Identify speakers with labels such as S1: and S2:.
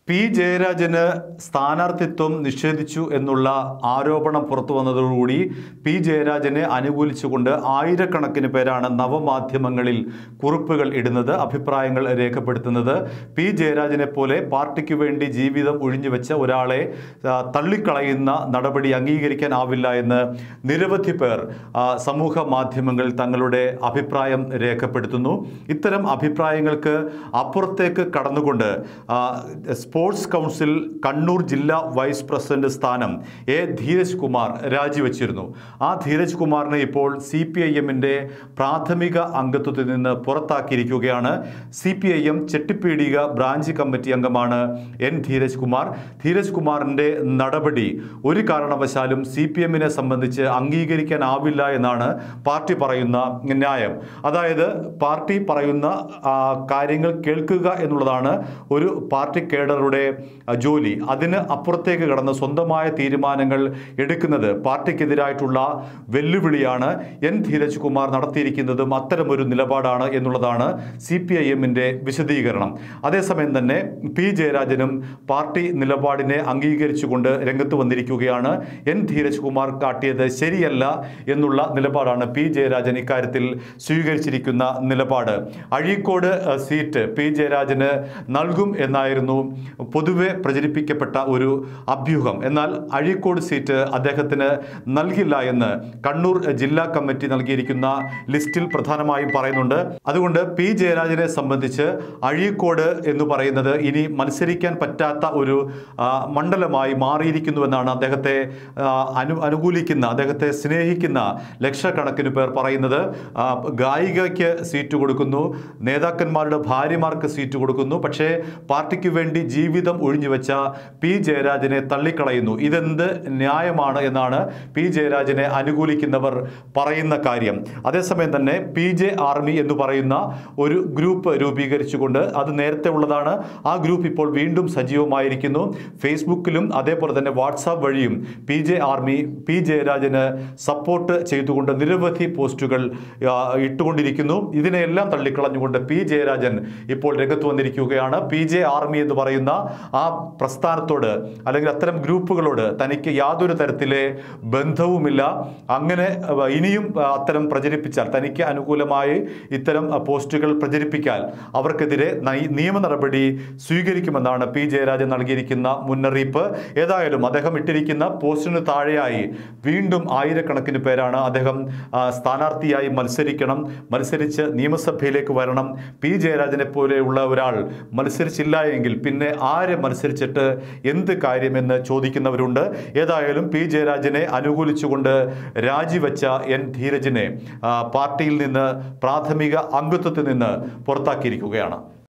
S1: P ജയരാജന് സ്ഥാനാർത്ഥിത്വം നിഷേധിച്ചു എന്നുള്ള ആരോപണം പുറത്തു വന്നതോടുകൂടി പി ജയരാജനെ അനുകൂലിച്ചുകൊണ്ട് ആയിരക്കണക്കിന് പേരാണ് നവമാധ്യമങ്ങളിൽ കുറിപ്പുകൾ ഇടുന്നത് അഭിപ്രായങ്ങൾ രേഖപ്പെടുത്തുന്നത് പി ജയരാജനെ പോലെ പാർട്ടിക്ക് വേണ്ടി ജീവിതം ഒഴിഞ്ഞുവെച്ച ഒരാളെ ആ, തള്ളിക്കളയുന്ന നടപടി അംഗീകരിക്കാനാവില്ല എന്ന് നിരവധി പേർ ആ, സമൂഹ മാധ്യമങ്ങളിൽ തങ്ങളുടെ അഭിപ്രായം രേഖപ്പെടുത്തുന്നു ഇത്തരം അഭിപ്രായങ്ങൾക്ക് അപ്പുറത്തേക്ക് കടന്നുകൊണ്ട് ആ, സ്പോർട്സ് കൗൺസിൽ കണ്ണൂർ ജില്ലാ വൈസ് പ്രസിഡന്റ് സ്ഥാനം എ ധീരജ് കുമാർ രാജിവെച്ചിരുന്നു ആ ധീരജ് കുമാറിനെ ഇപ്പോൾ സി പി ഐ എമ്മിൻ്റെ പ്രാഥമിക അംഗത്വത്തിൽ നിന്ന് പുറത്താക്കിയിരിക്കുകയാണ് C P I M Chettipeedika branch committee അംഗമാണ് എൻ ധീരജ് കുമാർ ധീരജ് കുമാറിൻ്റെ നടപടി ഒരു കാരണവശാലും സി പി എമ്മിനെ സംബന്ധിച്ച് അംഗീകരിക്കാനാവില്ല എന്നാണ് പാർട്ടി പറയുന്ന ന്യായം അതായത് പാർട്ടി പറയുന്ന ആ, കാര്യങ്ങൾ കേൾക്കുക എന്നുള്ളതാണ് ഒരു പാർട്ടി കേഡറുടെ ആ, ജോലി അതിന് അപ്പുറത്തേക്ക് കടന്ന് സ്വന്തമായ തീരുമാനങ്ങൾ എടുക്കുന്നത് പാർട്ടിക്കെതിരായിട്ടുള്ള വെല്ലുവിളിയാണ് എൻ ധീരജ് കുമാർ നടത്തിയിരിക്കുന്നതും അത്തരമൊരു നിലപാടാണ് എന്നുള്ളതാണ് സി പി ഐ എമ്മിൻ്റെ വിശദീകരണം അതേസമയം തന്നെ പി ജയരാജനും പാർട്ടി നിലപാടിനെ അംഗീകരിച്ചുകൊണ്ട് രംഗത്ത് വന്നിരിക്കുകയാണ് എൻ ധീരജ് കുമാർ കാട്ടിയത് ശരിയല്ല എന്നുള്ള നിലപാടാണ് പി ജയരാജൻ ഇക്കാര്യത്തിൽ സ്വീകരിച്ചിരിക്കുന്ന നിലപാട് അഴീക്കോട് അഹ്, സീറ്റ് പി ജയരാജന് നൽകും എന്നായിരുന്നു പൊതുവെ പ്രചരിപ്പിക്കപ്പെട്ട ഒരു അഭ്യൂഹം എന്നാൽ അഴീക്കോട് സീറ്റ് അദ്ദേഹത്തിന് നൽകില്ല എന്ന് കണ്ണൂർ ജില്ലാ കമ്മിറ്റി നൽകിയിരിക്കുന്ന ലിസ്റ്റിൽ പ്രധാനമായും പറയുന്നുണ്ട് അതുകൊണ്ട് പി ജയരാജനെ സംബന്ധിച്ച് അഴീക്കോട് എന്ന് പറയുന്നത് ഇനി മത്സരിക്കാൻ പറ്റാത്ത ഒരു ആ, മണ്ഡലമായി മാറിയിരിക്കുന്നുവെന്നാണ് അദ്ദേഹത്തെ ആ, അനു അനുകൂലിക്കുന്ന അദ്ദേഹത്തെ സ്നേഹിക്കുന്ന ലക്ഷക്കണക്കിന് പേർ പറയുന്നത് ആ, ഗായികയ്ക്ക് സീറ്റ് കൊടുക്കുന്നു നേതാക്കന്മാരുടെ ഭാര്യമാർക്ക് സീറ്റ് കൊടുക്കുന്നു പക്ഷേ പാർട്ടിക്ക് വേണ്ടി ജീവിതം ഒഴിഞ്ഞുവെച്ച പി ജയരാജനെ തള്ളിക്കളയുന്നു ഇതെന്ത് ന്യായമാണ് എന്നാണ് പി ജയരാജനെ അനുകൂലിക്കുന്നവർ പറയുന്ന കാര്യം അതേസമയം തന്നെ പി ജെ ആർമി എന്ന് പറയുന്ന ഒരു ഗ്രൂപ്പ് രൂപീകരിച്ചുകൊണ്ട് അത് നേരത്തെ ഉള്ളതാണ് ആ ഗ്രൂപ്പ് ഇപ്പോൾ വീണ്ടും സജീവമായിരിക്കുന്നു ഫേസ്ബുക്കിലും അതേപോലെ തന്നെ വാട്സാപ്പ് വഴിയും പി ജെ ആർമി പി ജയരാജന് സപ്പോർട്ട് ചെയ്തുകൊണ്ട് നിരവധി പോസ്റ്റുകൾ ആ, ഇട്ടുകൊണ്ടിരിക്കുന്നു ഇതിനെല്ലാം തള്ളിക്കളഞ്ഞുകൊണ്ട് പി ജയരാജൻ ഇപ്പോൾ രംഗത്ത് വന്നിരിക്കുകയാണ് പി ജെ ആർമി എന്ന് പറയുന്ന ആ പ്രസ്ഥാനത്തോട് അല്ലെങ്കിൽ അത്തരം ഗ്രൂപ്പുകളോട് തനിക്ക് യാതൊരു തരത്തിലെ ബന്ധവുമില്ല അങ്ങനെ അഹ്, ഇനിയും അഹ്, അത്തരം പ്രചരിപ്പിച്ചാൽ തനിക്ക് അനുകൂലമായി ഇത്തരം അഹ്, പോസ്റ്റുകൾ പ്രചരിപ്പിക്കാൻ അവർക്കെതിരെ നയി- നിയമ നടപടി സ്വീകരിക്കുമെന്നാണ് പി ജയരാജൻ നൽകിയിരിക്കുന്ന മുന്നറിയിപ്പ് ഏതായാലും അദ്ദേഹം ഇട്ടിരിക്കുന്ന പോസ്റ്റിന് താഴെയായി വീണ്ടും ആയിരക്കണക്കിന് പേരാണ് അദ്ദേഹം ആ, സ്ഥാനാർത്ഥിയായി മത്സരിക്കണം മത്സരിച്ച് നിയമസഭയിലേക്ക് വരണം പി ജയരാജനെ പോലെയുള്ള ഒരാൾ മത്സരിച്ചില്ല എങ്കിൽ പിന്നെ ആര് മത്സരിച്ചിട്ട് എന്ത് കാര്യമെന്ന് ചോദിക്കുന്നവരുണ്ട് ഏതായാലും പി ജയരാജനെ അനുകൂലിച്ചുകൊണ്ട് രാജിവെച്ച എൻ ധീരജിനെ ആ, പാർട്ടിയിൽ നിന്ന് പ്രാഥമിക അംഗത്വത്തിൽ നിന്ന് പുറത്താക്കിയിരിക്കുകയാണ്